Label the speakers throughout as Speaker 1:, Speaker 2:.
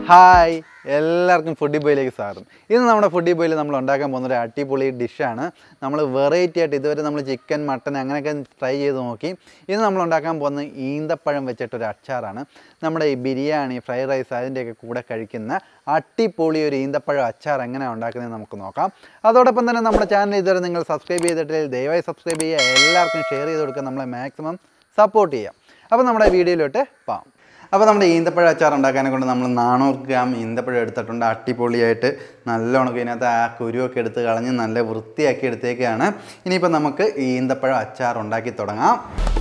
Speaker 1: hi എല്ലാവർക്കും foodie ബോയിലേക്ക് സ്വാഗതം ഇന്ന് നമ്മുടെ ഫുഡി ബോയിൽ നമ്മൾ ഉണ്ടാക്കാൻ പോകുന്ന ഒരു അടിപൊളി ഡിഷാണ് നമ്മൾ വെറൈറ്റി ആയിട്ട് ഇതുവരെ നമ്മൾ ചിക്കൻ മട്ടൻ അങ്ങനെയൊക്കെ ട്രൈ ചെയ്ത് നോക്കി ഇന്ന് നമ്മൾ ഉണ്ടാക്കാൻ പോകുന്ന ഈന്തപ്പഴം വെച്ചിട്ടൊരു അച്ചാറാണ് നമ്മുടെ ഈ ബിരിയാണി ഫ്രൈഡ് റൈസ് അതിൻ്റെയൊക്കെ കൂടെ കഴിക്കുന്ന അടിപൊളി ഒരു ഈന്തപ്പഴം അച്ചാർ എങ്ങനെയാണ് ഉണ്ടാക്കുന്നത് നമുക്ക് നോക്കാം അതോടൊപ്പം തന്നെ നമ്മുടെ ചാനൽ ഇതുവരെ നിങ്ങൾ സബ്സ്ക്രൈബ് ചെയ്തിട്ടില്ലെങ്കിൽ ദയവായി സബ്സ്ക്രൈബ് ചെയ്യുക എല്ലാവർക്കും ഷെയർ ചെയ്ത് കൊടുക്കുക നമ്മളെ മാക്സിമം സപ്പോർട്ട് ചെയ്യാം അപ്പോൾ നമ്മുടെ വീഡിയോയിലോട്ട് പോകാം അപ്പോൾ നമ്മുടെ ഈന്തപ്പഴ അച്ചാർ ഉണ്ടാക്കാനെ കൊണ്ട് നമ്മൾ നാനൂറ് ഗ്രാം ഈന്തപ്പഴം എടുത്തിട്ടുണ്ട് അടിപൊളിയായിട്ട് നല്ലോണം ഇതിനകത്ത് ആ കുരുവൊക്കെ എടുത്ത് കളഞ്ഞ് നല്ല വൃത്തിയാക്കി എടുത്തേക്കാണ് ഇനിയിപ്പോൾ നമുക്ക് ഈ ഈന്തപ്പഴം അച്ചാർ ഉണ്ടാക്കി തുടങ്ങാം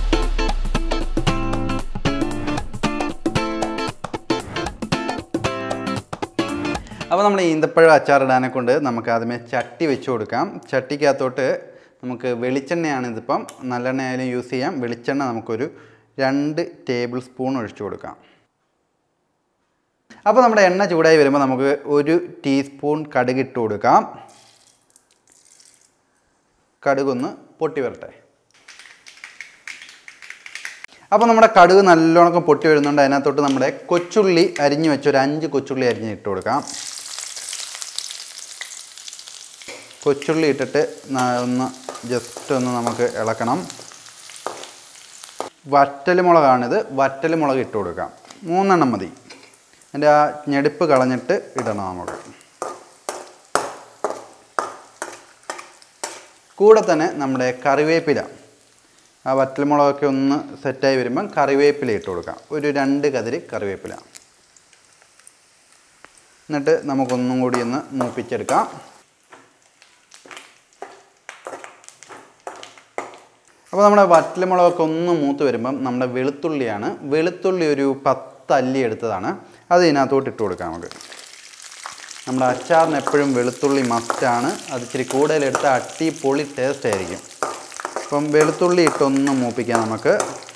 Speaker 1: അപ്പോൾ നമ്മൾ ഈന്തപ്പഴം അച്ചാറിടാനെ കൊണ്ട് നമുക്ക് ആദ്യമേ ചട്ടി വെച്ച് കൊടുക്കാം ചട്ടിക്കകത്തോട്ട് നമുക്ക് വെളിച്ചെണ്ണയാണ് ഇതിപ്പം നല്ലെണ്ണ ആയാലും യൂസ് ചെയ്യാം വെളിച്ചെണ്ണ നമുക്കൊരു രണ്ട് ടേബിൾ സ്പൂൺ ഒഴിച്ചു കൊടുക്കാം അപ്പോൾ നമ്മുടെ എണ്ണ ചൂടായി വരുമ്പോൾ നമുക്ക് ഒരു ടീസ്പൂൺ കടുക് ഇട്ട് കൊടുക്കാം കടുകൊന്ന് പൊട്ടി വരട്ടെ അപ്പോൾ നമ്മുടെ കടുക് നല്ലോണം പൊട്ടി വരുന്നുണ്ട് അതിനകത്തോട്ട് നമ്മുടെ കൊച്ചുള്ളി അരിഞ്ഞു വെച്ച് ഒരു അഞ്ച് കൊച്ചുള്ളി അരിഞ്ഞ് ഇട്ട് കൊടുക്കാം കൊച്ചുള്ളി ഇട്ടിട്ട് ന- ഒന്ന് ജസ്റ്റ് ഒന്ന് നമുക്ക് ഇളക്കണം വറ്റൽ മുളകാണിത് വറ്റൽ മുളക് ഇട്ട് കൊടുക്കാം മൂന്നെണ്ണം മതി അതിൻ്റെ ആ ഞെടുപ്പ് കളഞ്ഞിട്ട് ഇടണം നമുക്ക് കൂടെ തന്നെ നമ്മുടെ കറിവേപ്പില ആ വറ്റൽമുളകൊക്കെ ഒന്ന് സെറ്റായി വരുമ്പം കറിവേപ്പില ഇട്ട് കൊടുക്കാം ഒരു രണ്ട് കതിരി കറിവേപ്പില എന്നിട്ട് നമുക്കൊന്നും കൂടി ഒന്ന് മൂപ്പിച്ചെടുക്കാം അപ്പോൾ നമ്മുടെ വറ്റൽമുളകൊക്കെ ഒന്ന് മൂത്ത് വരുമ്പം നമ്മുടെ വെളുത്തുള്ളിയാണ് വെളുത്തുള്ളി ഒരു പത്ത് അല്ലി എടുത്തതാണ് അത് ഇതിനകത്തോട്ട് ഇട്ട് കൊടുക്കാം നമുക്ക് നമ്മുടെ അച്ചാറിന് എപ്പോഴും വെളുത്തുള്ളി മസ്റ്റാണ് അത് ഇച്ചിരി കൂടുതൽ എടുത്താൽ അടിപൊളി ടേസ്റ്റ് ആയിരിക്കും അപ്പം വെളുത്തുള്ളി ഇട്ടൊന്ന് മൂപ്പിക്കാം നമുക്ക്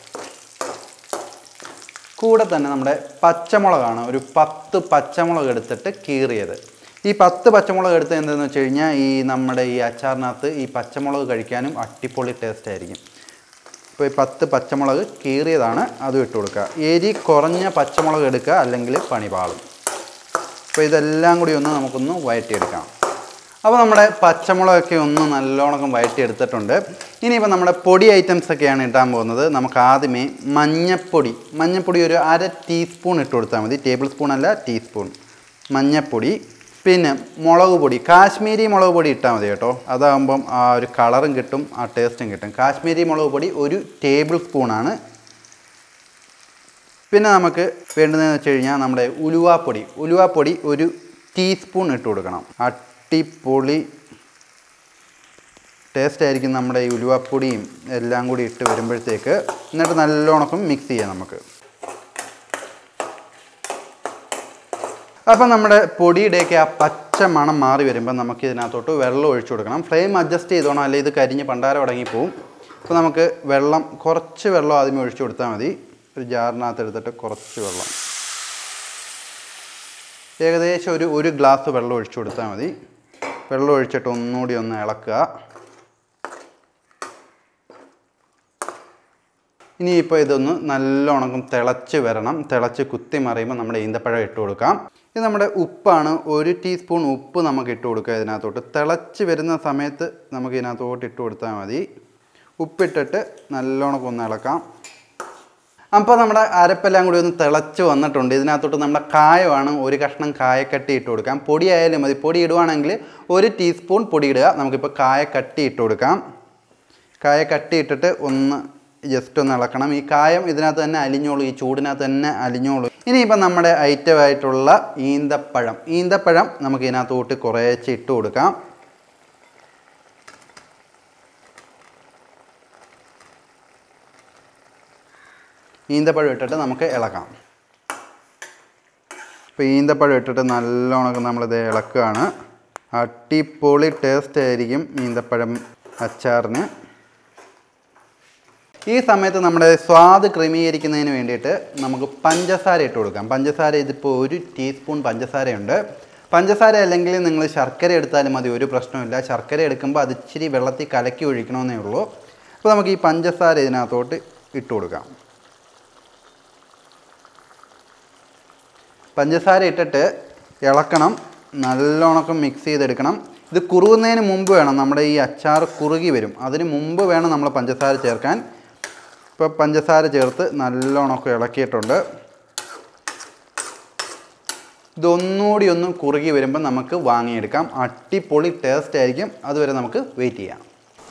Speaker 1: കൂടെ തന്നെ നമ്മുടെ പച്ചമുളകാണ് ഒരു പത്ത് പച്ചമുളക് എടുത്തിട്ട് കീറിയത് ഈ പത്ത് പച്ചമുളക് എടുത്ത് എന്താണെന്ന് വെച്ച് കഴിഞ്ഞാൽ ഈ നമ്മുടെ ഈ അച്ചാറിനകത്ത് ഈ പച്ചമുളക് കഴിക്കാനും അടിപൊളി ടേസ്റ്റ് ആയിരിക്കും ഇപ്പോൾ ഈ പത്ത് പച്ചമുളക് കീറിയതാണ് അതും ഇട്ട് കൊടുക്കുക എരി കുറഞ്ഞ പച്ചമുളക് എടുക്കുക അല്ലെങ്കിൽ പണി പാളും അപ്പോൾ ഇതെല്ലാം കൂടി ഒന്ന് നമുക്കൊന്ന് വഴറ്റിയെടുക്കാം അപ്പോൾ നമ്മുടെ പച്ചമുളകൊക്കെ ഒന്ന് നല്ലോണം വഴറ്റിയെടുത്തിട്ടുണ്ട് ഇനിയിപ്പോൾ നമ്മുടെ പൊടി ഐറ്റംസ് ഒക്കെയാണ് ഇടാൻ പോകുന്നത് നമുക്ക് ആദ്യമേ മഞ്ഞപ്പൊടി മഞ്ഞപ്പൊടി ഒരു അര ടീസ്പൂൺ ഇട്ട് കൊടുത്താൽ മതി ടേബിൾ സ്പൂൺ അല്ല ടീസ്പൂൺ മഞ്ഞപ്പൊടി പിന്നെ മുളക് പൊടി കാശ്മീരി മുളക് പൊടി ഇട്ടാൽ മതി കേട്ടോ അതാകുമ്പം ആ ഒരു കളറും കിട്ടും ആ ടേസ്റ്റും കിട്ടും കാശ്മീരി മുളക് പൊടി ഒരു ടേബിൾ സ്പൂണാണ് പിന്നെ നമുക്ക് വേണ്ടുന്നതെന്ന് വെച്ച് കഴിഞ്ഞാൽ നമ്മുടെ ഉലുവാപ്പൊടി ഉലുവാപ്പൊടി ഒരു ടീസ്പൂൺ ഇട്ട് കൊടുക്കണം അട്ടിപ്പൊളി ടേസ്റ്റ് ആയിരിക്കും നമ്മുടെ ഈ ഉലുവാപ്പൊടിയും എല്ലാം കൂടി ഇട്ട് വരുമ്പോഴത്തേക്ക് എന്നിട്ട് നല്ലോണം മിക്സ് ചെയ്യാം നമുക്ക് അപ്പം നമ്മുടെ പൊടിയുടെയൊക്കെ ആ പച്ച മണം മാറി വരുമ്പോൾ നമുക്ക് ഇതിനകത്തോട്ട് വെള്ളം ഒഴിച്ചു കൊടുക്കണം ഫ്ലെയിം അഡ്ജസ്റ്റ് ചെയ്തോണം അല്ലെങ്കിൽ ഇത് കരിഞ്ഞ് പണ്ടാരം ഉടങ്ങിപ്പോവും അപ്പോൾ നമുക്ക് വെള്ളം കുറച്ച് വെള്ളം ആദ്യമേ ഒഴിച്ചു കൊടുത്താൽ മതി ഒരു ജാറിനകത്ത് എടുത്തിട്ട് കുറച്ച് വെള്ളം ഏകദേശം ഒരു ഒരു ഗ്ലാസ് വെള്ളം ഒഴിച്ചു കൊടുത്താൽ മതി വെള്ളം ഒഴിച്ചിട്ട് ഒന്നുകൂടി ഒന്ന് ഇളക്കുക ഇനിയിപ്പോൾ ഇതൊന്ന് നല്ലോണം തിളച്ച് വരണം തിളച്ച് കുത്തി മറിയുമ്പോൾ നമ്മുടെ ഈന്തപ്പഴം ഇട്ട് കൊടുക്കാം ഇത് നമ്മുടെ ഉപ്പാണ് ഒരു ടീസ്പൂൺ ഉപ്പ് നമുക്ക് ഇട്ട് കൊടുക്കുക ഇതിനകത്തോട്ട് തിളച്ച് വരുന്ന സമയത്ത് നമുക്ക് ഇതിനകത്തോട്ട് ഇട്ട് കൊടുത്താൽ മതി ഉപ്പിട്ടിട്ട് നല്ലോണം ഒന്ന് ഇളക്കാം അപ്പോൾ നമ്മുടെ അരപ്പെല്ലാം കൂടി ഒന്ന് തിളച്ച് വന്നിട്ടുണ്ട് ഇതിനകത്തോട്ട് നമ്മുടെ കായമാണ് ഒരു കഷ്ണം കായക്കട്ടി ഇട്ട് കൊടുക്കാം പൊടി ആയാലും മതി പൊടി ഇടുവാണെങ്കിൽ ഒരു ടീസ്പൂൺ പൊടി ഇടുക നമുക്കിപ്പോൾ കായക്കട്ടി ഇട്ട് കൊടുക്കാം കായക്കട്ടി ഇട്ടിട്ട് ഒന്ന് ജസ്റ്റ് ഒന്ന് ഇളക്കണം ഈ കായം ഇതിനകത്ത് തന്നെ അലിഞ്ഞോളൂ ഈ ചൂടിനകത്ത് തന്നെ അലിഞ്ഞോളൂ ഇനിയിപ്പം നമ്മുടെ ഐറ്റമായിട്ടുള്ള ഈന്തപ്പഴം ഈന്തപ്പഴം നമുക്ക് ഇതിനകത്തോട്ട് കുറേശ്ശെ ഇട്ട് കൊടുക്കാം ഈന്തപ്പഴം ഇട്ടിട്ട് നമുക്ക് ഇളക്കാം ഇപ്പോൾ ഈന്തപ്പഴം ഇട്ടിട്ട് നല്ലോണം നമ്മളിത് ഇളക്കുകയാണ് അടിപൊളി ടേസ്റ്റ് ആയിരിക്കും ഈന്തപ്പഴം അച്ചാറിന് ഈ സമയത്ത് നമ്മുടെ സ്വാദ് ക്രമീകരിക്കുന്നതിന് വേണ്ടിയിട്ട് നമുക്ക് പഞ്ചസാര ഇട്ട് കൊടുക്കാം പഞ്ചസാര ഇതിപ്പോൾ ഒരു ടീസ്പൂൺ പഞ്ചസാരയുണ്ട് പഞ്ചസാര അല്ലെങ്കിൽ നിങ്ങൾ ശർക്കര എടുത്താലും മതി ഒരു പ്രശ്നമില്ല ശർക്കര എടുക്കുമ്പോൾ അത് ഇച്ചിരി വെള്ളത്തിൽ കലക്കി ഒഴിക്കണമെന്നേ ഉള്ളൂ അപ്പോൾ നമുക്ക് ഈ പഞ്ചസാര ഇതിനകത്തോട്ട് ഇട്ട് കൊടുക്കാം പഞ്ചസാര ഇട്ടിട്ട് ഇളക്കണം നല്ലോണക്കം മിക്സ് ചെയ്തെടുക്കണം ഇത് കുറുകുന്നതിന് മുമ്പ് വേണം നമ്മുടെ ഈ അച്ചാർ കുറുകി വരും അതിന് മുമ്പ് വേണം നമ്മൾ പഞ്ചസാര ചേർക്കാൻ ഇപ്പോൾ പഞ്ചസാര ചേർത്ത് നല്ലോണമൊക്കെ ഇളക്കിയിട്ടുണ്ട് ഇതൊന്നുകൂടി ഒന്ന് കുറുകി വരുമ്പോൾ നമുക്ക് വാങ്ങിയെടുക്കാം അടിപൊളി ടേസ്റ്റ് ആയിരിക്കും അതുവരെ നമുക്ക് വെയിറ്റ് ചെയ്യാം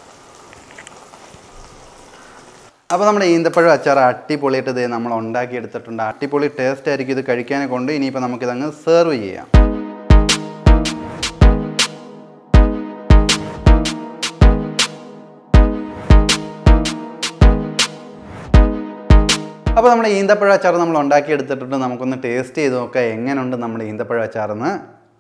Speaker 1: അപ്പോൾ നമ്മുടെ ഈന്തപ്പഴം അച്ചാർ അടിപൊളിയായിട്ട് ഇത് നമ്മൾ ഉണ്ടാക്കിയെടുത്തിട്ടുണ്ട് അടിപൊളി ടേസ്റ്റ് ആയിരിക്കും ഇത് കഴിക്കാനെ കൊണ്ട് ഇനിയിപ്പോൾ നമുക്കിതങ്ങ് സെർവ് ചെയ്യാം അപ്പോൾ നമ്മുടെ ഈന്തപ്പഴ അച്ചാർ നമ്മൾ ഉണ്ടാക്കിയെടുത്തിട്ടുണ്ട് നമുക്കൊന്ന് ടേസ്റ്റ് ചെയ്ത് നോക്കാം എങ്ങനെയുണ്ട് നമ്മുടെ ഈന്തപ്പഴ അച്ചാറെന്ന്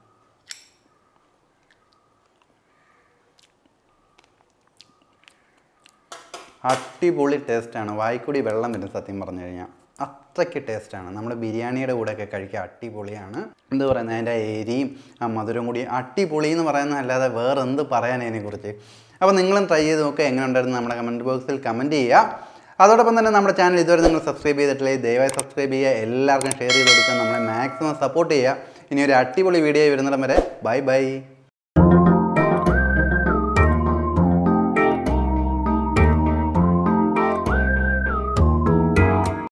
Speaker 1: അടിപൊളി ടേസ്റ്റാണ് വായിക്കൂടി വെള്ളം വരും സത്യം പറഞ്ഞു കഴിഞ്ഞാൽ അത്രയ്ക്ക് ടേസ്റ്റാണ് നമ്മുടെ ബിരിയാണിയുടെ കൂടെയൊക്കെ കഴിക്കാൻ അടിപൊളിയാണ് എന്ത് പറയുന്നത് അതിൻ്റെ എരിയും ആ മധുരം കൂടി അടിപൊളി എന്ന് പറയുന്നത് അല്ലാതെ വേറെ എന്ത് പറയാൻ അതിനെക്കുറിച്ച് അപ്പോൾ നിങ്ങളും ട്രൈ ചെയ്ത് നോക്കുക എങ്ങനെ ഉണ്ടായിരുന്നു നമ്മുടെ കമൻറ്റ് ബോക്സിൽ കമൻറ്റ് ചെയ്യുക അതോടൊപ്പം തന്നെ നമ്മുടെ ചാനൽ ഇതുവരെ നിങ്ങൾ സബ്സ്ക്രൈബ് ചെയ്തിട്ടില്ലെങ്കിൽ ദയവായി സബ്സ്ക്രൈബ് ചെയ്യുക എല്ലാവർക്കും ഷെയർ ചെയ്ത് കൊടുക്കുക നമ്മളെ മാക്സിമം സപ്പോർട്ട് ചെയ്യുക ഇനി ഒരു അടിപൊളി വീഡിയോ വരുന്നിടം വരെ ബൈ ബൈ